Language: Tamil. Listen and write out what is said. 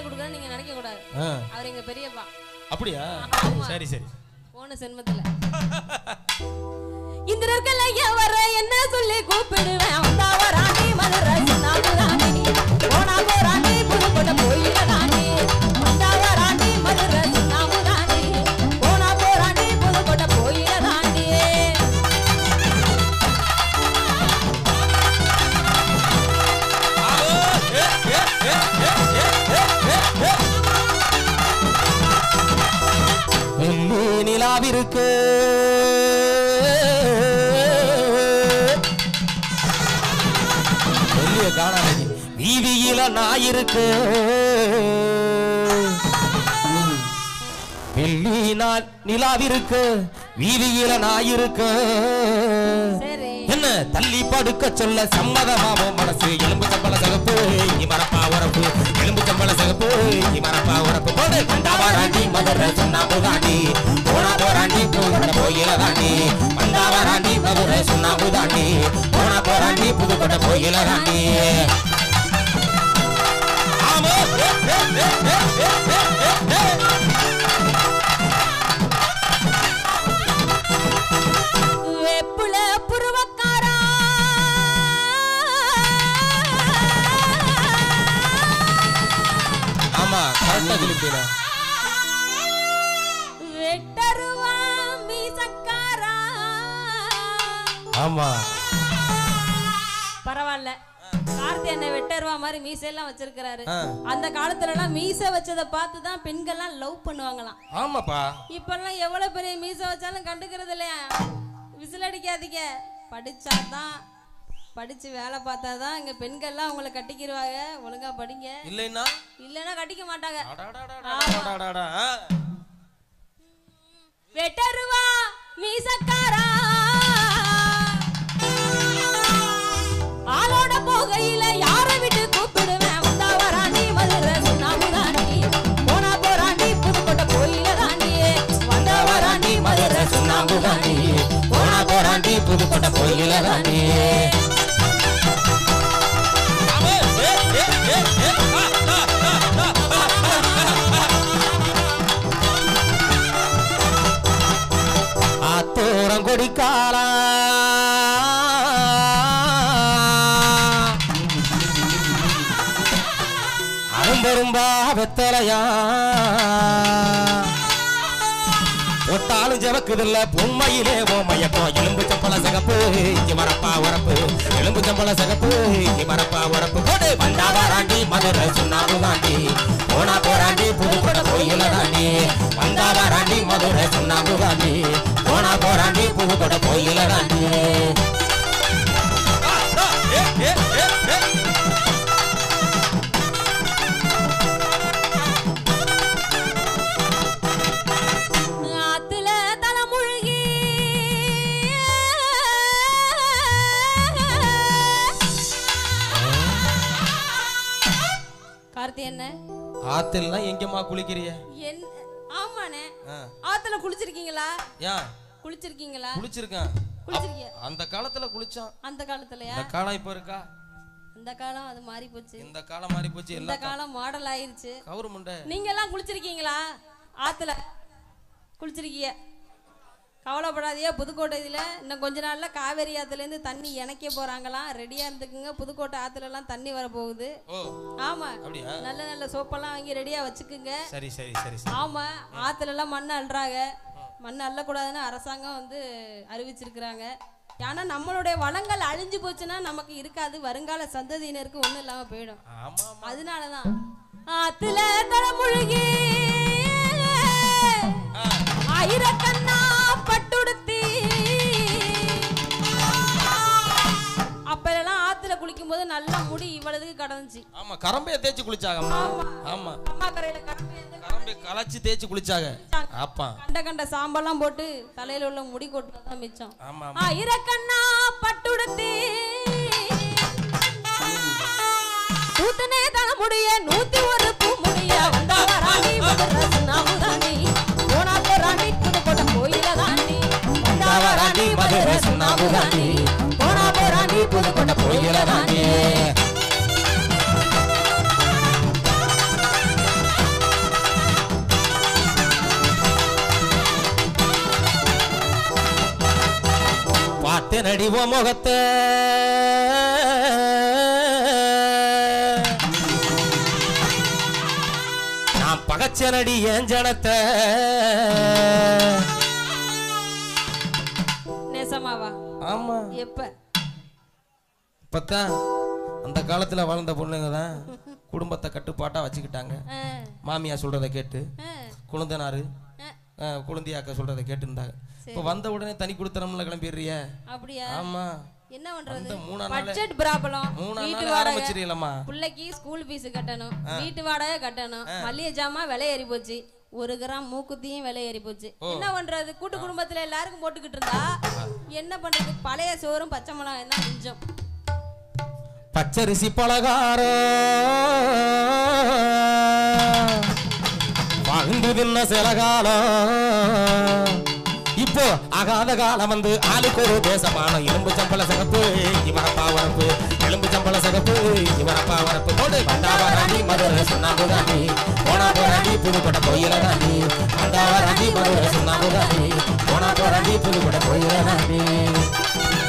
கொடுக்குறேன்னு நீங்க நினைக்க கூடாது ஆ, அவர் எங்க பெரியப்பா அப்படியா ஆமா. சரி சரி போன சென்மத்துல இந்திரர்கள் ஐயா வர என்ன சொல்லி கூப்பிடுவேன் வந்தா வராணி மதுரை நாகுராணி போனா போராணி புதுக்கோட்டை கோயில ராணி வந்தா வராணி மதுரை நாகுராணி போனா போராணி புதுக்கோட்டை கோயில ராணி வெள்ளி நிலாவிருக்கு வெள்ளிய காணாதீங்க வீதியில நாயிருக்கு வெள்ளி நாள் நிலாவிருக்கு வீதியில நாயிருக்கு சரி என்ன தள்ளி படுக்க சொல்ல சம்மதமாவும் மனசு எலும்பு சம்பள சகப்பு இமரப்பா உரப்பு எலும்பு சம்பள சகப்பு இமரப்பா உரப்பு போடு கண்டாவா ராண்டி மதுரை சொன்னா புதாண்டி போனா போராண்டி புதுக்கோட்டை கோயில தாண்டி வந்தாவா ராண்டி மதுரை சொன்னா புதாண்டி போனா போராண்டி புதுக்கோட்டை கோயில தாண்டி ஆமா ஏ, ஏ, ஏ, ஏ, ஏ, ஏ, ஏ, ஏ. வேப்புல புருவக்காரா ஆமா கரெக்டா சொல்லிட்டீங்க வெட்டருவா மீசக்காரா ஆமா பரவாயில்ல கார்த்தி என்ன வெட்டருவா மாதிரி மீசையெல்லாம் வச்சிருக்கிறாரு ஆ. அந்த காலத்துல எல்லாம் மீசை வச்சதை பார்த்து தான் பெண்கள்லாம் லவ் பண்ணுவாங்களாம் ஆமாப்பா இப்பெல்லாம் எவ்வளவு பெரிய மீசை வச்சாலும் கண்டுக்கிறது இல்லையா விசில் அடிக்காதீங்க படிச்சாதான் படிச்சு வேலை பார்த்தாதான் இங்க பெண்கள்லாம் உங்களை கட்டிக்கிடுவாங்க ஒழுங்கா படிங்க இல்லைன்னா இல்லைன்னா கட்டிக்க மாட்டாங்க அடாடாடாடாடாடாடா. ஆ. வெட்டருவா மீசக்காரா ஆளோட போகையில யார விட்டு கூப்பிடுவேன் வந்தா வராண்டி மதுரை சுண்ணாமுதாண்டி போனா போராண்டி புதுக்கோட்டை கோயில தாண்டி வந்தா வராண்டி மதுரை சுண்ணாமுதாண்டி போனா போராண்டி புதுக்கோட்டை கோயில ராணி ஆத்தோரம் கொடிக்காலா அரும்பெரும்பா வெத்தலையா ஒட்டாலும் ஜெவக்குதில்ல பொம்மையிலே ஓமையப்போ எலும்பு சம்பள சகப்பு இஞ்சி மரப்பா உரப்பு எலும்பு சம்பள சகப்பு இஞ்சி மரப்பா உரப்பு போடு வந்தா வராண்டி மதுரை சுண்ணாம்பு தாண்டி போனா போராண்டி புதுக்கோட்டை கோயில தாண்டி வந்தா வராண்டி மதுரை சுண்ணாம்பு தாண்டி போனா போராண்டி புதுக்கோட்டை கோயில தாண்டி ஆத்துல தலைமுழுகி கார்த்தி என்ன ஆத்தெல்லாம் எங்கம்மா குளிக்கிறிய என் ஆமாண்ணே ஆ. ஆத்துல குளிச்சிருக்கீங்களா ஏன் குளிச்சிருக்கீங்களா குளிச்சிருக்கேன் குளிச்சிருக்கீங்க அந்த காலத்துல குளிச்சான் அந்த காலத்துலயா இந்த காலம் இப்ப இருக்கா அந்த காலம் அது மாறி போச்சு இந்த காலம் மாறி போச்சு இந்த எல்லாம் காலம் மாடல் ஆயிருச்சு கவுரு முண்டை நீங்க எல்லாம் குளிச்சிருக்கீங்களா ஆத்துல குளிச்சிருக்கீங்க கவலைப்படாதீங்க புதுக்கோட்டை இதுல இன்னும் கொஞ்ச நாள்ல காவேரி ஆத்துல இருந்து தண்ணி இணைக்க போறாங்களாம் ரெடியா இருந்துக்குங்க புதுக்கோட்டை ஆத்துல எல்லாம் தண்ணி வர போகுது ஓ ஆமா அப்படியா நல்ல நல்ல சோப்பெல்லாம் வாங்கி ரெடியா வச்சுக்குங்க சரி சரி சரி சரி ஆமா ஆத்துல எல்லாம் மண் அள்ளுறாங்க மண் அள்ளக்கூடாதுன்னு அரசாங்கம் வந்து அறிவிச்சிருக்கிறாங்க ஏன்னா நம்மளுடைய வளங்கள் அழிஞ்சு போச்சுன்னா நமக்கு இருக்காது வருங்கால சந்ததியினருக்கு ஒண்ணும் இல்லாம போயிடும் ஆமா அதனாலதான் ஆத்துல தலைமுழுகி ஆயிரக்கண்ணா பட்டுடுத்தி அப்ப எல்லாம் ஆத்துல குளிக்கும் போது நல்லா முடி இவ்வளவுக்கு கடந்துச்சு ஆமா கரம்பைய தேய்ச்சி குளிச்சாங்க அம்மா ஆமா அம்மா கரையில கடந்து கரம்பை கலைச்சு தேய்ச்சி குளிச்சாங்க அப்பா கண்ட கண்ட சாம்பெல்லாம் போட்டு தலையில உள்ள முடி கொட்டுறதுதான் மிச்சம் ஆமா ஆயிரக்கண்ணா பட்டுடுத்தி தூத்துனே தலைமுடிய நூத்தி ஒரு பூ முடிய வந்தா வராணி மதுரை சுண்ணாம்புதானி போனா போராணி புதுக்கோட்டை கோயில தாண்டி வந்தா வராணி மதுரை சுண்ணாம்புதானி போனா போராணி புதுக்கோட்டை கோயில தாண்டி பார்த்தேன் அடிவோ முகத்தை நான் பகச்சனடி என் ஜனத்தை நெசமாவா ஆமா எப்ப இப்பத்தான் அந்த காலத்துல வாழ்ந்த பொண்ணுங்க தான் குடும்பத்தை கட்டுப்பாட்டா வச்சுக்கிட்டாங்க ஆ, மாமியா சொல்றதை கேட்டு ஆ, குழந்தனாரு ஆ, அஹ், குழந்தையாக்க சொல்றதை கேட்டுருந்தாங்க இப்போ வந்த உடனே தனி கொடுத்தனம்ல கிளம்பிடுறிய அப்படியா ஆமா என்ன பண்றது அந்த மூணா நாள் பட்ஜெட் ப்ராப்ளம் மூணா வீட்டு நாள் வாடகை ஆரம்பிச்சிடலாமா பிள்ளைக்கு ஸ்கூல் ஃபீஸ் கட்டணும் வீட்டு வாடகை கட்டணும் மல்லிகை ஜாமான் விலை ஏறி போச்சு ஒரு கிராம் மூக்குத்தியும் விலை ஏறி போச்சு என்ன பண்றது கூட்டு குடும்பத்துல எல்லாருக்கும் போட்டுக்கிட்டு இருந்தா என்ன பண்றது பழைய சோறும் பச்சை மிளகாய் தான் மிஞ்சம் பச்சரிசி பலகாரம் வாழ்ந்து தின்ன சில காலம் இப்போ ஆகாத காலம் வந்து ஆளுக்கு ஒரு தேசமான எலும்பு சம்பள சகப்பு இவரப்பா வரப்பு எலும்பு சம்பள சகப்பு இவரப்பா வரப்பு போடு வந்தாவராணி மதுரை சுண்ணாம்பு ராணி போனா போராண்டி புதுக்கோட்டை கோயில ராணி வந்தாவராணி மதுரை சுண்ணாம்பு ராணி போனா போராண்டி புதுக்கோட்டை கோயில ராணி